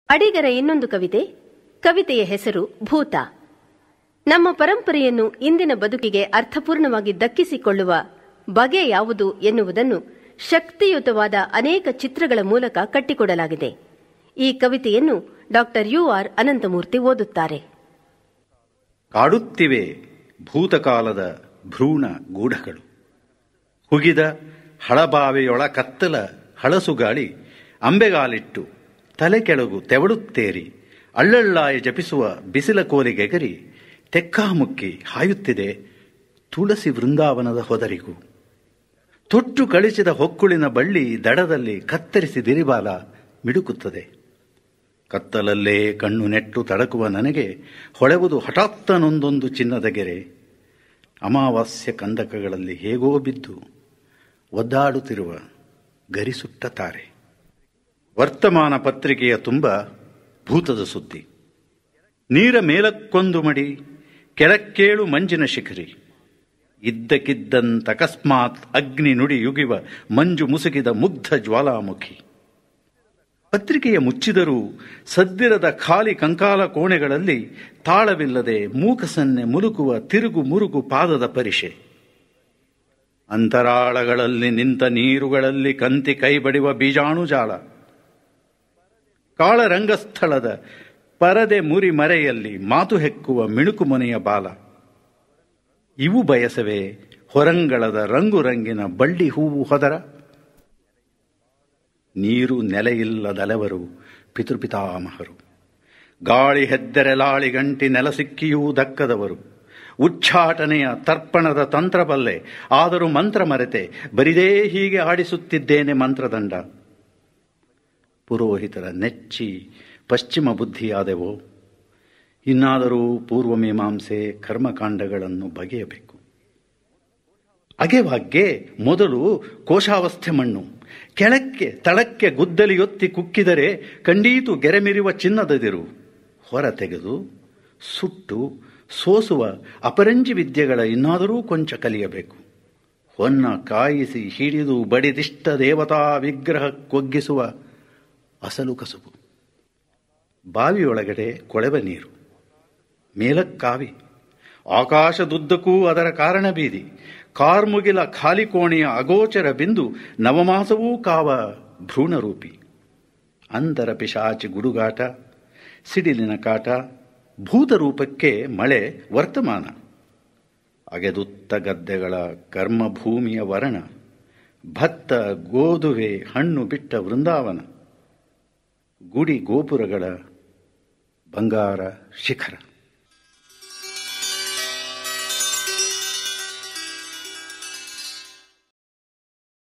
ಅಡಿಗರ ಇನ್ನೊಂದು ಕವಿತೆ ಕವಿತೆಯ ಹೆಸರು ಭೂತ ನಮ್ಮ ಪರಂಪರೆಯನ್ನು ಇಂದಿನ ಬದುಕಿಗೆ ಅರ್ಥಪೂರ್ಣವಾಗಿ ದಕ್ಕಿಸಿಕೊಳ್ಳುವ ಬಗೆ ಯಾವುದು ಎನ್ನುವುದನ್ನು ಶಕ್ತಿಯುತವಾದ ಅನೇಕ ಚಿತ್ರಗಳ ಮೂಲಕ ಕಟ್ಟಿಕೊಡಲಾಗಿದೆ ಈ ಕವಿತೆಯನ್ನು ಡಾಕ್ಟರ್ ಯು ಆರ್ ಅನಂತಮೂರ್ತಿ ಓದುತ್ತಾರೆ ಕಾಡುತ್ತಿವೆ ಭೂತಕಾಲದ ಭ್ರೂಣ ಗೂಢಗಳು ಹುಗಿದ ಹಳಬಾವೆಯೊಳ ಕತ್ತಲ ಹಳಸುಗಾಳಿ ಅಂಬೆಗಾಲಿಟ್ಟು ತಲೆ ಕೆಳಗು ತೆವಡುತ್ತೇರಿ ಅಳ್ಳಳ್ಳಾಯಿ ಜಪಿಸುವ ಬಿಸಿಲ ಕೋಲಿಗೆಗರಿ ತೆಕ್ಕಾಮುಕ್ಕಿ ಹಾಯುತ್ತಿದೆ ತುಳಸಿ ವೃಂದಾವನದ ಹೊದರಿಗೂ ತೊಟ್ಟು ಕಳಿಸಿದ ಹೊಕ್ಕುಳಿನ ಬಳ್ಳಿ ದಡದಲ್ಲಿ ಕತ್ತರಿಸಿ ದಿರಿಬಾಲ ಮಿಡುಕುತ್ತದೆ ಕತ್ತಲಲ್ಲೇ ಕಣ್ಣು ನೆಟ್ಟು ತಡಕುವ ನನಗೆ ಹೊಳೆವುದು ಹಠಾತ್ತನೊಂದೊಂದು ಚಿನ್ನದ ಗೆರೆ ಅಮಾವಾಸ್ಯ ಕಂದಕಗಳಲ್ಲಿ ಹೇಗೋ ಬಿದ್ದು ಒದ್ದಾಡುತ್ತಿರುವ ಗರಿಸುಟ್ಟ ತಾರೆ ವರ್ತಮಾನ ಪತ್ರಿಕೆಯ ತುಂಬ ಭೂತದ ಸುದ್ದಿ ನೀರ ಮೇಲಕ್ಕೊಂದು ಮಡಿ ಕೆಳಕ್ಕೇಳು ಮಂಜಿನ ಶಿಖರಿ ಇದ್ದಕ್ಕಿದ್ದಂತಕಸ್ಮಾತ್ ಅಗ್ನಿ ನುಡಿ ಯುಗಿವ ಮಂಜು ಮುಸುಕಿದ ಮುಗ್ಧ ಜ್ವಾಲಾಮುಖಿ ಪತ್ರಿಕೆಯ ಮುಚ್ಚಿದರೂ ಸದ್ದಿರದ ಖಾಲಿ ಕಂಕಾಲ ಕೋಣೆಗಳಲ್ಲಿ ತಾಳವಿಲ್ಲದೆ ಮೂಕಸನ್ನೆ ಮುಲುಕುವ ತಿರುಗು ಮುರುಗು ಪಾದದ ಪರಿಷೆ ಅಂತರಾಳಗಳಲ್ಲಿ ನಿಂತ ನೀರುಗಳಲ್ಲಿ ಕಂತಿ ಕೈಬಡಿವ ಬೀಜಾಣುಜಾಲ ಕಾಳರಂಗಸ್ಥಳದ ಪರದೆ ಮುರಿ ಮರೆಯಲ್ಲಿ ಮಾತು ಹೆಕ್ಕುವ ಮಿಣುಕು ಮೊನೆಯ ಬಾಲ ಇವು ಬಯಸವೇ ಹೊರಂಗಳದ ರಂಗು ರಂಗಿನ ಬಳ್ಳಿ ಹೂವು ಹೊದರ ನೀರು ನೆಲೆಯಿಲ್ಲದಲೆವರು ಪಿತೃಪಿತಾಮಹರು ಗಾಳಿ ಹೆದ್ದರೆಲಾಳಿ ಗಂಟಿ ನೆಲ ಸಿಕ್ಕಿಯೂ ದಕ್ಕದವರು ಉಚ್ಚಾಟನೆಯ ತರ್ಪಣದ ತಂತ್ರಬಲ್ಲೆ ಆದರೂ ಮಂತ್ರ ಮರೆತೆ ಬರಿದೇ ಹೀಗೆ ಆಡಿಸುತ್ತಿದ್ದೇನೆ ಮಂತ್ರದಂಡ ಪುರೋಹಿತರ ನೆಚ್ಚಿ ಪಶ್ಚಿಮ ಬುದ್ಧಿಯಾದೆವೋ ಇನ್ನಾದರೂ ಪೂರ್ವಮೀಮಾಂಸೆ ಕರ್ಮಕಾಂಡಗಳನ್ನು ಬಗೆಯಬೇಕು ಅಗೆವಾಗ್ಗೆ ಮೊದಲು ಕೋಶಾವಸ್ಥೆ ಮಣ್ಣು ಕೆಳಕ್ಕೆ ತಳಕ್ಕೆ ಗುದ್ದಲಿಯೊತ್ತಿ ಕುಕ್ಕಿದರೆ ಖಂಡೀತು ಗೆರೆಮಿರಿವ ಚಿನ್ನದದಿರು ಹೊರ ತೆಗೆದು ಸುಟ್ಟು ಸೋಸುವ ಅಪರಂಜಿ ವಿದ್ಯೆಗಳ ಇನ್ನಾದರೂ ಕೊಂಚ ಕಲಿಯಬೇಕು ಹೊನ್ನ ಕಾಯಿಸಿ ಹಿಡಿದು ಬಡಿದಿಷ್ಟ ದೇವತಾ ವಿಗ್ರಹ ಕೊಗ್ಗಿಸುವ ಅಸಲು ಕಸುಬು ಬಾವಿಯೊಳಗಡೆ ಕೊಳೆವ ನೀರು ಮೇಲಕ್ಕಾವಿ ಆಕಾಶದುದ್ದಕ್ಕೂ ಅದರ ಕಾರಣ ಬೀದಿ ಕಾರ್ಮುಗಿಲ ಖಾಲಿ ಕೋಣೆಯ ಅಗೋಚರ ಬಿಂದು ನವಮಾಸವೂ ಕಾವ ಭ್ರೂಣರೂಪಿ ಅಂತರ ಪಿಶಾಚಿ ಗುಡುಗಾಟ ಸಿಡಿಲಿನ ಕಾಟ ಭೂತರೂಪಕ್ಕೆ ಮಳೆ ವರ್ತಮಾನ ಅಗೆದುತ್ತ ಗದ್ದೆಗಳ ಕರ್ಮಭೂಮಿಯ ವರ್ಣ ಭತ್ತ ಗೋಧುವೆ ಹಣ್ಣು ಬಿಟ್ಟ ವೃಂದಾವನ ಗುಡಿ ಗೋಪುರಗಳ ಬಂಗಾರ ಶಿಖರ